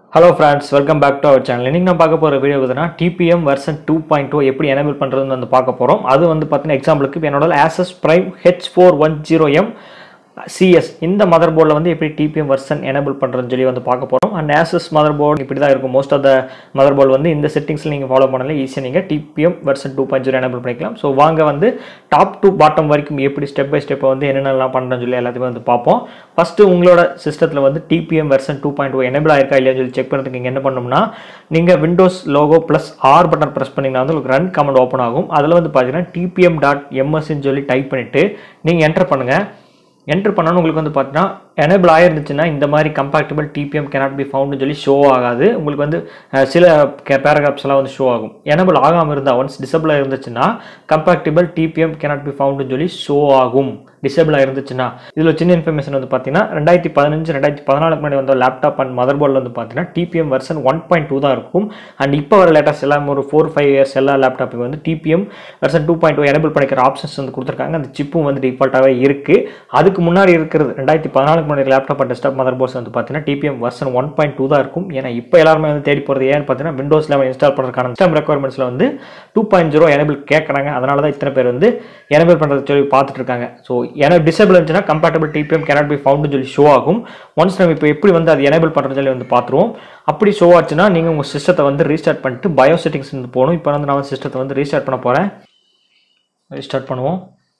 hello friends welcome back to our channel இன்னைக்கு நான் பார்க்க போகிற வீடியோ பார்த்தீங்கன்னா TPM version two point two எப்படி எனேபிள் பண்ணுறதுன்னு வந்து பார்க்க போகிறோம் அது வந்து பார்த்தீங்கன்னா எக்ஸாம்பிளுக்கு இப்போ என்னோட Asus prime H four one zero M CS இந்த மதர் போர்டில் வந்து எப்படி டிபிஎம் வெர்சன் எனேபிள் பண்ணுறதுன்னு சொல்லி வந்து பார்க்க போகிறோம் அண்ட் ஆசஸ் மதர் போர்டு இப்படி தான் இருக்கும் most of the motherboard வந்து இந்த செட்டிங்ஸில் நீங்கள் ஃபாலோ பண்ணல ஈஸியாக நீங்கள் TPM version two point zero enable பண்ணிக்கலாம் ஸோ வாங்க வந்து டாப் டு பாட்டம் வரைக்கும் எப்படி ஸ்டெப் பை ஸ்டெப்பை வந்து என்னென்னலாம் பண்ணுறேன்னு சொல்லி எல்லாத்தையுமே வந்து பார்ப்போம் ஃபஸ்ட்டு உங்களோட சிஸ்டத்தில் வந்து TPM version two point two enable ஆயிருக்கா இல்லையான்னு சொல்லி செக் பண்ணுறதுக்கு நீங்கள் என்ன பண்ணணும்னா நீங்கள் Windows logo plus R button press பண்ணிங்கன்னா வந்து உங்களுக்கு ரன் கமெண்ட் ஓப்பன் ஆகும் அதில் வந்து பார்த்தீங்கன்னா டிபிஎம் டாட் எம்எஸ்ன்னு சொல்லி டைப் பண்ணிவிட்டு நீங்கள் என்டர் பண்ணுங்கள் என்ட்ரு பண்ணணும் உங்களுக்கு வந்து பார்த்தீங்கன்னா எனேபிள் ஆயிருந்துச்சுன்னா இந்த மாதிரி கம்பேக்டபிள் டிபிஎம் cannot பி ஃபவுண்ட்னு சொல்லி ஷோ ஆகாது உங்களுக்கு வந்து அஹ், சில பேராகிராஃப்ஸ் எல்லாம் வந்து ஷோ ஆகும் எனேபிள் ஆகாமல் இருந்தால் ஒன்ஸ் டிசபிள் இருந்துச்சுன்னா கம்பேக்டபிள் டிபிஎம் cannot பி ஃபவுண்ட்னு சொல்லி ஷோ ஆகும் டிசபிள் இருந்துச்சுன்னா இதில் சின்ன இன்ஃபர்மேஷன் வந்து பார்த்தீங்கன்னா ரெண்டாயிரத்தி பதினஞ்சு ரெண்டாயிரத்தி பதினாலுக்கு முன்னாடி வந்த லேப்டாப் அண்ட் மதர் போர்டில் வந்து பார்த்தீங்கன்னா TPM version one point two தான் இருக்கும் அண்ட் இப்போ வர லேட்டஸ்ட் எல்லாம் ஒரு ஃபோர் ஃபைவ் இயர்ஸ் எல்லா லேப்டாப்புக்கு வந்து TPM version two point two enable பண்ணிக்கிற ஆப்ஷன்ஸ் வந்து கொடுத்துருக்காங்க அந்த சிப்பும் வந்து டிஃபால்ட்டாகவே இருக்குது அதுக்கு முன்னாடி இருக்கிறது ரெண்டாயிரத்தி பதினாலுக்கு முன்னாடி laptop and desktop motherboards வந்து பார்த்தீங்கன்னா TPM version one point two தான் இருக்கும் ஏன்னா இப்போ எல்லாருமே வந்து தேடி போகிறது ஏன்னு பார்த்தீங்கன்னா விண்டோஸ் லெவன் இன்ஸ்டால் பண்ணுறதுக்கான சிஸ்டம் ரெக்குவயர்மெண்ட்ஸில் வந்து டூ பாயிண்ட் ஜீரோ எனேபிள் கேட்குறாங்க அதனால தான் இத்தனை பேர் வந்து எனேபிள் பண்ணுறது சொல்லி பார்த்துட்டு இருக்காங்க ஸோ எனக்கு டிசேபிள் இருந்துச்சுன்னா கம்பேட்டபிள் டிபிஎம் cannot பி ஃபவுண்ட்னு சொல்லி ஷோ ஆகும் ஒன்ஸ் நம்ம இப்போ எப்படி வந்து அது எனேபிள் பண்ணுறது சொல்லி வந்து பார்த்துருவோம் அப்படி ஷோ ஆச்சுன்னா நீங்கள் உங்கள் சிஸ்டத்தை வந்து ரீஸ்டார்ட் பண்ணிட்டு பயோ செட்டிங்ஸ் வந்து போகணும் இப்போ வந்து நான் சிஸ்டத்தை வந்து ரீஸ்டார்ட் பண்ண போகிறேன் ரீஸ்டார்ட் பண்ணுவோம்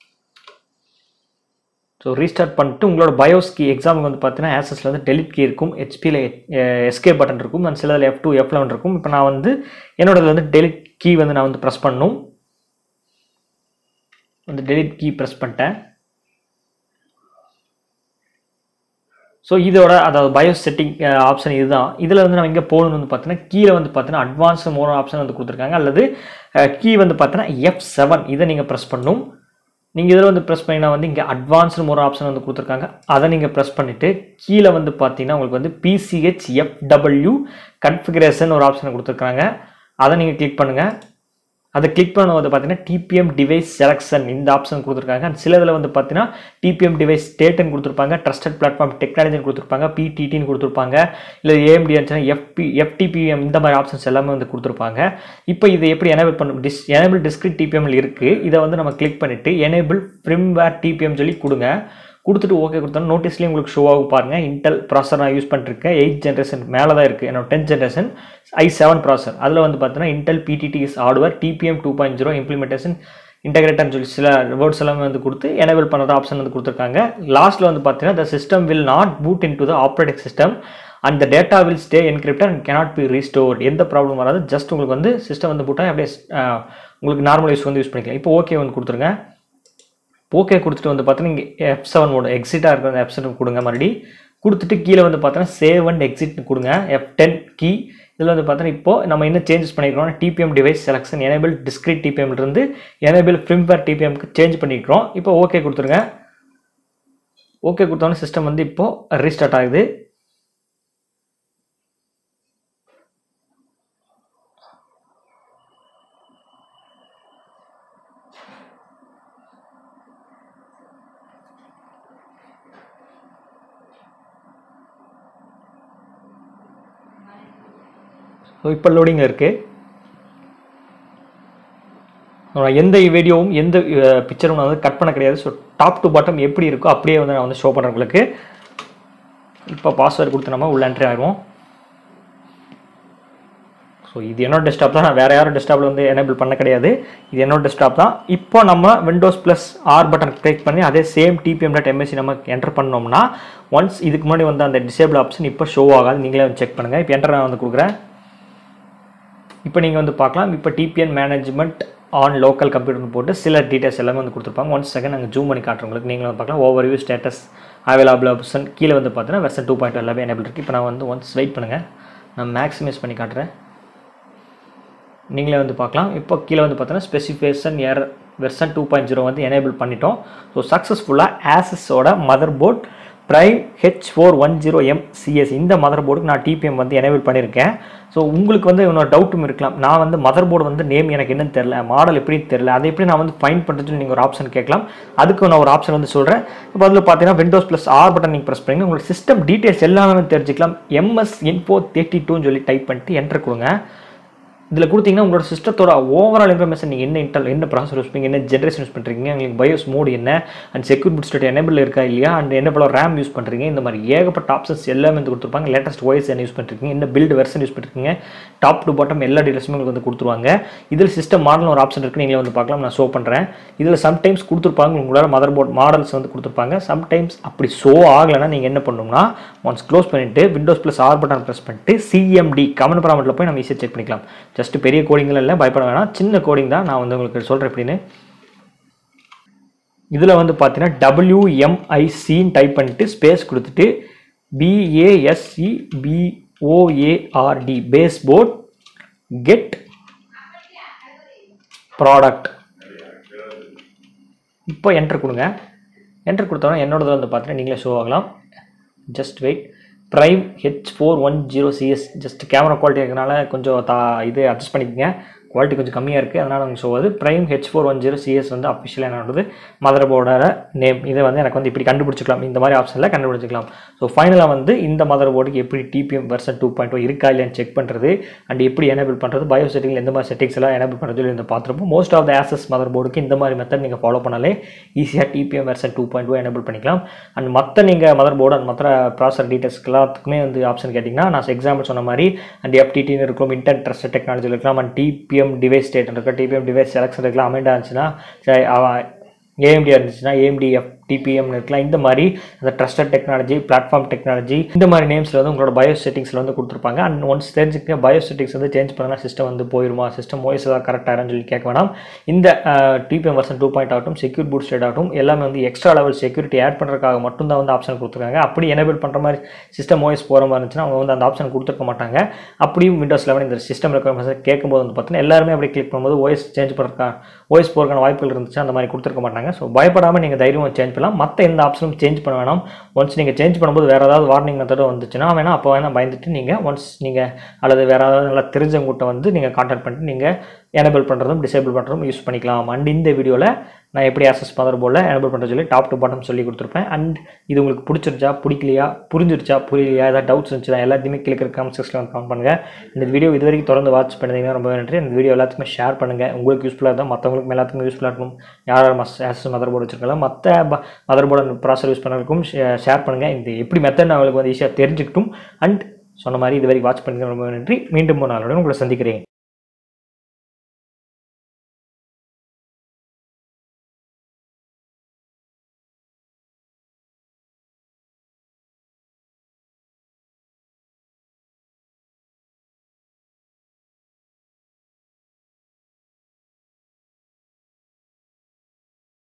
ஸோ ரீஸ்டார்ட் பண்ணிட்டு உங்களோட பயோஸ் கீ எக்ஸாமுக்கு வந்து பார்த்தீங்கன்னா ஆசஸில் வந்து டெலிட் கீ இருக்கும் ஹெச்பியில் எஸ்கே பட்டன் இருக்கும் அண்ட் சிலதில் எஃப் டூ எஃப் லெவன் இருக்கும் இப்போ நான் வந்து என்னோடதுல வந்து டெலிட் கீ வந்து நான் வந்து ப்ரெஸ் பண்ணணும் வந்து டெலிட் கீ ப்ரெஸ் பண்ணிட்டேன் ஸோ இதோட அதாவது பயோ செட்டிங் ஆப்ஷன் இதுதான் இதில் வந்து நம்ம எங்கே போகணும்னு வந்து பார்த்தீங்கன்னா கீழே வந்து பார்த்தீங்கன்னா அட்வான்ஸ் மோர் ஆப்ஷன் வந்து கொடுத்துருக்காங்க அல்லது கீ வந்து பார்த்தீங்கன்னா எஃப் செவன் இதை நீங்கள் ப்ரெஸ் பண்ணணும் நீங்கள் இதில் வந்து ப்ரெஸ் பண்ணினா வந்து இங்கே அட்வான்ஸ்டு மோர் ஆப்ஷன் வந்து கொடுத்துருக்காங்க அதை நீங்கள் ப்ரெஸ் பண்ணிவிட்டு கீழே வந்து பார்த்தீங்கன்னா உங்களுக்கு வந்து பிசிஹெச் எஃப்டபிள்யூ கன்ஃபிகரேஷன் ஒரு ஆப்ஷனை கொடுத்துருக்காங்க அதை நீங்கள் கிளிக் பண்ணுங்கள் அதை கிளிக் பண்ணும்போது பார்த்தீங்கன்னா டிபிஎம் டிவைஸ் செலக்ஷன் இந்த ஆப்ஷன் கொடுத்துருக்காங்க And சில இதில் வந்து பார்த்தீங்கன்னா டிபிஎம் டிவைஸ் ஸ்டேட்னு கொடுத்துருப்பாங்க ட்ரஸ்டட் பிளாட்ஃபார்ம் டெக்னாலஜின்னு கொடுத்துருப்பாங்க பிடிடின்னு கொடுத்துருப்பாங்க இல்லை ஏஎம்டி எஃப்பி எஃப்டிபிஎம் இந்த மாதிரி ஆப்ஷன்ஸ் எல்லாமே வந்து கொடுத்துருப்பாங்க இப்போ இதை எப்படி எனேபிள் பண்ண டிஸ் எனேபிள் டிஸ்கிரிட் டிபிஎம்ல இருக்குது இதை வந்து நம்ம கிளிக் பண்ணிவிட்டு எனேபிள் ஃப்ரிம்வேர் டிபிஎம் சொல்லி கொடுங்க கொடுத்துட்டு ஓகே கொடுத்தோம் நோட்டீஸ்லேயே உங்களுக்கு ஷோ ஆகும் பாருங்கள் இன்டெல் ப்ராசர் நான் யூஸ் பண்ணிருக்கேன் எயிட் ஜென்ரேஷன் மேலே தான் இருக்குது என்னோட டென்த் ஜென்ரேஷன் ஐ செவன் ப்ராசர் அதில் வந்து பார்த்தீங்கன்னா Intel PTTS hardware TPM two point zero implementation இன்டகிரேட்டர்னு சொல்லி சில வேர்ட்ஸ் எல்லாமே வந்து கொடுத்து எனேபிள் பண்ணுறது ஆப்ஷன் வந்து கொடுத்துருக்காங்க லாஸ்ட்டில் வந்து பார்த்தீங்கன்னா the system will not boot into the operating system அந்த data will stay encrypted and cannot be restored எந்த ப்ராப்ளம் வராது ஜஸ்ட் உங்களுக்கு வந்து சிஸ்டம் வந்து போட்டால் அப்படியே அஹ், உங்களுக்கு நார்மல் யூஸ் வந்து யூஸ் பண்ணிக்கலாம் இப்போ ஓகே வந்து கொடுத்துருங்க ஓகே கொடுத்துட்டு வந்து பார்த்தீங்கன்னா இங்கே எஃப் செவன் மோடு எக்ஸிட்டாக இருக்கிற அந்த எஃப் செவன் கொடுங்க மறுபடி கொடுத்துட்டு கீழே வந்து பார்த்தீங்கன்னா சேவ் அண்ட் எக்ஸிட்னு கொடுங்க எஃப் டென் கீ இதில் வந்து பார்த்தீங்கன்னா இப்போ நம்ம என்ன சேஞ்சஸ் பண்ணிக்கிறோம் TPM device selection enable discrete TPM இருந்து எனேபிள் ஃபிரிம்வேர் டிபிஎம்க்கு சேஞ்ச் பண்ணிக்கிறோம் இப்போ ஓகே கொடுத்துருங்க ஓகே கொடுத்தோன்னே சிஸ்டம் வந்து இப்போ ரீஸ்டார்ட் ஆகுது ஸோ இப்போ லோடிங் இருக்குது நான் எந்த வீடியோவும் எந்த பிக்சரும் நான் வந்து கட் பண்ண கிடையாது ஸோ டாப் டு பாட்டம் எப்படி இருக்கோ அப்படியே வந்து நான் வந்து ஷோ பண்ணுறேன் உங்களுக்கு இப்போ பாஸ்வேர்டு கொடுத்து நம்ம உள்ள என்ட்ரி ஆகிடுவோம் ஸோ இது என்னோட டெஸ்க்டாப் தான் நான் வேறு யாரும் டெஸ்க்டாப்பில் வந்து எனேபிள் பண்ண கிடையாது இது என்னோட டெஸ்க்டாப் தான் இப்போ நம்ம Windows plus R button click பண்ணி அதே சேம் டிபிஎம் டாட் எம்எஸ்சி நம்ம என்டர் பண்ணோம்னா ஒன்ஸ் இதுக்கு முன்னாடி வந்து அந்த டிசேபிள் ஆப்ஷன் இப்போ ஷோ ஆகாது நீங்களே வந்து செக் பண்ணுங்கள் இப்போ என்டர் நான் வந்து கொடுக்குறேன் இப்போ நீங்கள் வந்து பார்க்கலாம் இப்போ டிபிஎன் மேனேஜ்மெண்ட் ஆன் லோக்கல் கம்ப்யூட்டர்னு போட்டு சில டீட்டெயில்ஸ் எல்லாமே வந்து கொடுத்துருப்பாங்க ஒன் செகண்ட் நாங்கள் ஜூம் பண்ணி காட்டுறோம் உங்களுக்கு நீங்களும் வந்து பார்க்கலாம் overview status available option கீழே வந்து பார்த்தீங்கன்னா வெர்சன் டூ பாயிண்ட் எல்லாமே எனேபிள் இருக்குது இப்போ நான் வந்து ஒன்ஸ் வெயிட் பண்ணுங்கள் நான் மேக்ஸிமைஸ் பண்ணி காட்டுறேன் நீங்களே வந்து பார்க்கலாம் இப்போ கீழே வந்து பார்த்தீங்கன்னா specification are version two point zero வந்து எனேபிள் பண்ணிட்டோம் ஸோ சக்ஸஸ்ஃபுல்லாக ஆசஸோட motherboard prime H four one zero M CS இந்த மதர் போர்டுக்கு நான் டிபிஎம் வந்து எனேபிள் பண்ணியிருக்கேன் ஸோ உங்களுக்கு வந்து இன்னொரு டவுட்டும் இருக்கலாம் நான் வந்து மதர் போர்டு வந்து நேம் எனக்கு என்னன்னு தெரில மாடல் எப்படின்னு தெரில அதை எப்படி நான் வந்து ஃபைன் பண்ணுறதுன்னு நீங்கள் ஒரு ஆப்ஷன் கேட்கலாம் அதுக்கு நான் ஒரு ஆப்ஷன் வந்து சொல்கிறேன் இப்போ அதில் பார்த்தீங்கன்னா விண்டோஸ் ப்ளஸ் ஆர் பட்டன் நீங்கள் ப்ரெஸ் பண்ணி உங்களுக்கு சிஸ்டம் டீட்டெயில்ஸ் எல்லாமே தெரிஞ்சுக்கலாம் எம்எஸ் இன்ஃபோ தேர்ட்டி டூன்னு சொல்லி டைப் பண்ணிட்டு என்டர் கொடுங்க இதில் கொடுத்தீங்கன்னா உங்களோட சிஸ்டத்தோட ஓவரால் இன்ஃபர்மேஷன் நீங்கள் என்ன இன்டர் என்ன ப்ராசர் யூஸ் பண்ணீங்க என்ன ஜென்ரேஷன் யூஸ் பண்ணுறீங்க உங்களுக்கு பயோஸ் மோடு என்ன and secure boot state enable இருக்கா இல்லையா அண்ட் என்ன போல ரேம் யூஸ் பண்ணுறீங்க இந்த மாதிரி ஏகப்பட்ட ஆப்ஷன்ஸ் எல்லாமே வந்து கொடுத்துருப்பாங்க லேட்டஸ்ட் வாய்ஸ் என்ன யூஸ் பண்ணிருக்கீங்க என்ன பில்டு வெர்ஷன் யூஸ் பண்ணிருக்கீங்க டாப் டு பாட்டம் எல்லா டீட்டெயில்ஸுமே உங்களுக்கு வந்து கொடுத்துருவாங்க இதில் சிஸ்டம் மாடல் ஒரு ஆப்ஷன் இருக்குது நீங்களே வந்து பார்க்கலாம் நான் ஷோ பண்ணுறேன் இதில் சம்டைம்ஸ் கொடுத்துருப்பாங்க உங்களோட மதர் போர்ட் மாடல்ஸ் வந்து கொடுத்துருப்பாங்க சம்டைம்ஸ் அப்படி ஷோ ஆகலைன்னா நீங்கள் என்ன பண்ணணும்னா ஒன்ஸ் க்ளோஸ் பண்ணிவிட்டு Windows plus R button press பண்ணிட்டு சிஎம்டி கமெண்ட் ப்ராமெண்ட்டில் போய் நம்ம ஈஸியாக செக் பண்ணிக்கலாம் ஜஸ்ட் பெரிய கோடிங்கில் இல்லை பயப்பட வேணாம் சின்ன கோடிங் தான் நான் வந்து உங்களுக்கு சொல்கிறேன் எப்படின்னு இதில் வந்து பார்த்தீங்கன்னா டபிள்யூஎம்ஐசின்னு டைப் பண்ணிட்டு ஸ்பேஸ் கொடுத்துட்டு B A S E B O A R D base board get product இப்போ என்டர் கொடுங்க என்டர் கொடுத்தோன்னா என்னோடது வந்து பார்த்தீங்கன்னா நீங்களே ஷோ ஆகலாம் just wait prime H four one zero CS just camera quality இருக்கனால கொஞ்சம் தா இது அட்ஜஸ்ட் பண்ணிக்கோங்க குவாலிட்டி கொஞ்சம் கம்மியாக இருக்குது அதனால் நமக்கு ஷோ ஆகுது prime H four one zero CS வந்து அஃபிஷியலாக என்னோடது மதர் போர்டோட நேம் இதை வந்து எனக்கு வந்து இப்படி கண்டுபிடிச்சிக்கலாம் இந்த மாதிரி ஆப்ஷனில் கண்டுபிடிச்சிக்கலாம் ஸோ ஃபைனலாக வந்து இந்த மதர் போர்டுக்கு எப்படி டிபிஎம் வெர்சன் டூ பாயிண்ட் இருக்கா இல்லையான்னு செக் பண்ணுறது அண்ட் எப்படி எனேபிள் பண்ணுறது பயோ செட்டிங்கில் எந்த மாதிரி செட்டிங்ஸ் எல்லாம் எனேபிள் பண்ணுறது சொல்லி இந்த பார்த்துருப்போம் most of the ASUS mother போர்டுக்கு இந்த மாதிரி மெத்தட் நீங்கள் ஃபாலோ பண்ணாலே ஈஸியாக TPM version two point enable பண்ணிக்கலாம் அண்ட் மற்ற நீங்கள் மதர் போர்டு அண்ட் மற்ற ப்ராசர் டீட்டெயில்ஸ் எல்லாத்துக்குமே வந்து ஆப்ஷன் கேட்டிங்கன்னா நான் எக்ஸாம்பிள் சொன்ன மாதிரி அண்ட் எஃப்டிடின்னு இருக்கும் இன்டர் ட்ரஸ்ட் டெக்னாலஜி இருக்கலாம் அண்ட் டிபிஎம் டிவைஸ் ஸ்டேட் இருக்கும் டிபிஎம் டிவைஸ் செலக்ஷன் இருக்கலாம் அமெண்டா இருந்துச்சுன்னா ஏஎம்டி இருந்துச்சுன்னா ஏஎம்டிஎஃப் டிபிஎம்னு இருக்கலாம் இந்த மாதிரி அந்த ட்ரஸ்டட் டெக்னாலஜி பிளாட்ஃபார்ம் டெக்னாலஜி இந்த மாதிரி நேம்ஸில் வந்து உங்களோட பயோ செட்டிங்ஸில் வந்து கொடுத்துருப்பாங்க அண்ட் ஒன்ஸ் தெரிஞ்சுக்க பயோ செட்டிங்ஸ் வந்து சேஞ்ச் பண்ணனா சிஸ்டம் வந்து போயிருமா சிஸ்டம் ஓஎஸ் ஏதாவது கரெக்டாக சொல்லி கேட்க வேணாம் இந்த டிபிஎம் வெர்ஷன் டூ பாயிண்ட் ஆகட்டும் செக்யூர் பூட் ஸ்டேட் ஆகட்டும் எல்லாமே வந்து எக்ஸ்ட்ரா லெவல் செக்யூரிட்டி ஆட் பண்ணுறதுக்காக மட்டும்தான் வந்து ஆப்ஷன் கொடுத்துருக்காங்க அப்படி எனேபிள் பண்ணுற மாதிரி சிஸ்டம் ஓஎஸ் போகிற மாதிரி இருந்துச்சுன்னா அவங்க வந்து அந்த ஆப்ஷன் கொடுத்துருக்க மாட்டாங்க அப்படியும் விண்டோஸ் லெவன் இந்த சிஸ்டம் இருக்கிற கேட்கும்போது வந்து பார்த்தீங்கன்னா எல்லாருமே அப்படி கிளிக் பண்ணும்போது ஓஎஸ் சேஞ்ச் பண்ணுறக்கா ஓஎஸ் போகிறக்கான வாய்ப்புகள் இருந்துச்சு அந்த மாதிரி கொடுத்துருக்க மாட்டாங்க ஸோ பயப்படாமல் நீங்கள் தைரியமாக சேஞ்ச் பண்ணலாம் மற்ற எந்த ஆப்ஷனும் சேஞ்ச் பண்ண வேணாம் ஒன்ஸ் நீங்கள் சேஞ்ச் பண்ணும்போது வேறு ஏதாவது வார்னிங் மெத்தடும் வந்துச்சுன்னா வேணால் அப்போ வேணால் பயந்துட்டு நீங்கள் ஒன்ஸ் நீங்கள் அல்லது வேறு ஏதாவது நல்லா தெரிஞ்சவங்ககிட்ட வந்து நீங்கள் கான்டாக்ட் பண்ணிட்டு நீங்கள் எனேபிள் பண்ணுறதும் டிசேபிள் பண்ணுறதும் யூஸ் பண்ணிக்கலாம் அண்ட் இந்த வீடியோவில் நான் எப்படி ஆசஸ் மதர் போர்டில் எனேபிள் பண்ணுறது சொல்லி டாப் டு பாட்டம் சொல்லி கொடுத்துருப்பேன் அண்ட் இது உங்களுக்கு பிடிச்சிருச்சா பிடிக்கலையா புரிஞ்சிருச்சா புரியலையா ஏதாவது டவுட்ஸ் இருந்துச்சா எல்லாத்தையுமே கீழே கமெண்ட் செக்ஷனில் வந்து கமெண்ட் பண்ணுங்கள் இந்த வீடியோ இது வரைக்கும் தொடர்ந்து வாட்ச் பண்ணீங்கன்னா ரொம்ப நன்றி இந்த வீடியோ எல்லாத்துக்குமே ஷேர் பண்ணுங்கள் உங்களுக்கு யூஸ்ஃபுல்லாக இருந்தால் மற்றவங்களுக்கு எல்லாத்துக்குமே யூஸ்ஃபுல்லாக இருக்கும் யார் யார் மஸ் ஆசஸ் மதர் போர்டு வச்சிருக்கலாம் மற்ற மதர் போர்டு ப்ராசர் யூஸ் பண்ணுறதுக்கும் ஷேர் பண்ணுங்கள் இந்த எப்படி மெத்தட் அவங்களுக்கு வந்து ஈஸியாக தெரிஞ்சுக்கிட்டும் அண்ட் சொன்ன மாதிரி இது வரைக்கும் வாட்ச் பண்ணுங்க ரொம்ப நன்றி மீண்டும் ஒரு நாளோட உங்களை சந்திக்கிறேன்